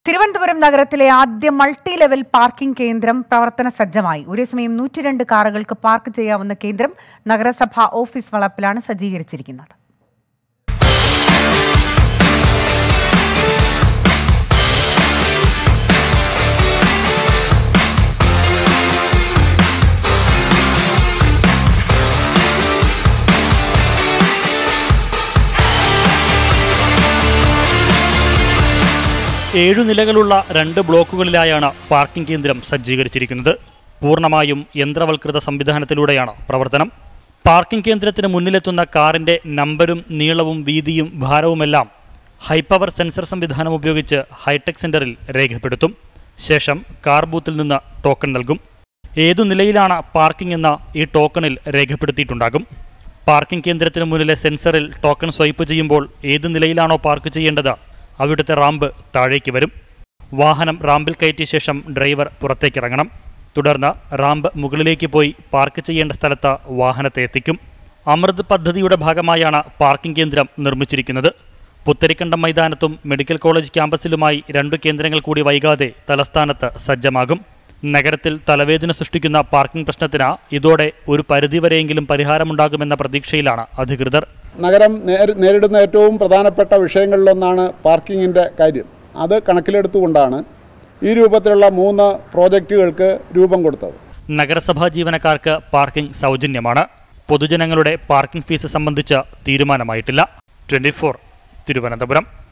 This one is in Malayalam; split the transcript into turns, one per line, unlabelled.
തിരുവനന്തപുരം നഗരത്തിലെ ആദ്യ മൾട്ടി ലെവൽ പാർക്കിംഗ് കേന്ദ്രം പ്രവർത്തന സജ്ജമായി ഒരേ സമയം നൂറ്റിരണ്ട് കാറുകൾക്ക് പാർക്ക് ചെയ്യാവുന്ന കേന്ദ്രം നഗരസഭ ഓഫീസ് വളപ്പിലാണ് സജ്ജീകരിച്ചിരിക്കുന്നത്
ഏഴു നിലകളുള്ള രണ്ട് ബ്ലോക്കുകളിലായാണ് പാർക്കിംഗ് കേന്ദ്രം സജ്ജീകരിച്ചിരിക്കുന്നത് പൂർണ്ണമായും യന്ത്രവൽകൃത സംവിധാനത്തിലൂടെയാണ് പ്രവർത്തനം പാർക്കിംഗ് കേന്ദ്രത്തിന് മുന്നിലെത്തുന്ന കാറിന്റെ നമ്പരും നീളവും വീതിയും ഭാരവുമെല്ലാം ഹൈപവർ സെൻസർ സംവിധാനം ഉപയോഗിച്ച് ഹൈടെക് സെന്ററിൽ രേഖപ്പെടുത്തും ശേഷം കാർ ബൂത്തിൽ നിന്ന് ടോക്കൺ നൽകും ഏതു നിലയിലാണ് പാർക്കിംഗ് എന്ന ഈ ടോക്കണിൽ രേഖപ്പെടുത്തിയിട്ടുണ്ടാകും പാർക്കിംഗ് കേന്ദ്രത്തിന് മുന്നിലെ സെൻസറിൽ ടോക്കൺ സ്വൈപ്പ് ചെയ്യുമ്പോൾ ഏത് നിലയിലാണോ പാർക്ക് ചെയ്യേണ്ടത് അവിടുത്തെ റാമ്പ് താഴേക്ക് വരും വാഹനം റാമ്പിൽ കയറ്റിയ ശേഷം ഡ്രൈവർ പുറത്തേക്കിറങ്ങണം തുടർന്ന് റാമ്പ് മുകളിലേക്ക് പോയി പാർക്ക് ചെയ്യേണ്ട സ്ഥലത്ത് വാഹനത്തെ എത്തിക്കും അമൃത് പദ്ധതിയുടെ ഭാഗമായാണ് പാർക്കിംഗ് കേന്ദ്രം നിർമ്മിച്ചിരിക്കുന്നത് പുത്തരിക്കണ്ടം മൈതാനത്തും മെഡിക്കൽ കോളേജ് ക്യാമ്പസിലുമായി രണ്ടു കേന്ദ്രങ്ങൾ കൂടി വൈകാതെ തലസ്ഥാനത്ത് സജ്ജമാകും നഗരത്തിൽ തലവേദന സൃഷ്ടിക്കുന്ന പാർക്കിംഗ് പ്രശ്നത്തിന് ഇതോടെ ഒരു പരിധിവരെയെങ്കിലും പരിഹാരമുണ്ടാകുമെന്ന പ്രതീക്ഷയിലാണ് അധികൃതർ
നഗരം നേരി- നേരിടുന്ന ഏറ്റവും പ്രധാനപ്പെട്ട വിഷയങ്ങളിലൊന്നാണ് പാർക്കിങ്ങിൻ്റെ കാര്യം അത് കണക്കിലെടുത്തുകൊണ്ടാണ് ഈ രൂപത്തിലുള്ള മൂന്ന് പ്രോജക്റ്റുകൾക്ക് രൂപം കൊടുത്തത്
നഗരസഭാ ജീവനക്കാർക്ക് പാർക്കിംഗ് സൗജന്യമാണ് പൊതുജനങ്ങളുടെ പാർക്കിംഗ് ഫീസ് സംബന്ധിച്ച് തീരുമാനമായിട്ടില്ല ട്വന്റി തിരുവനന്തപുരം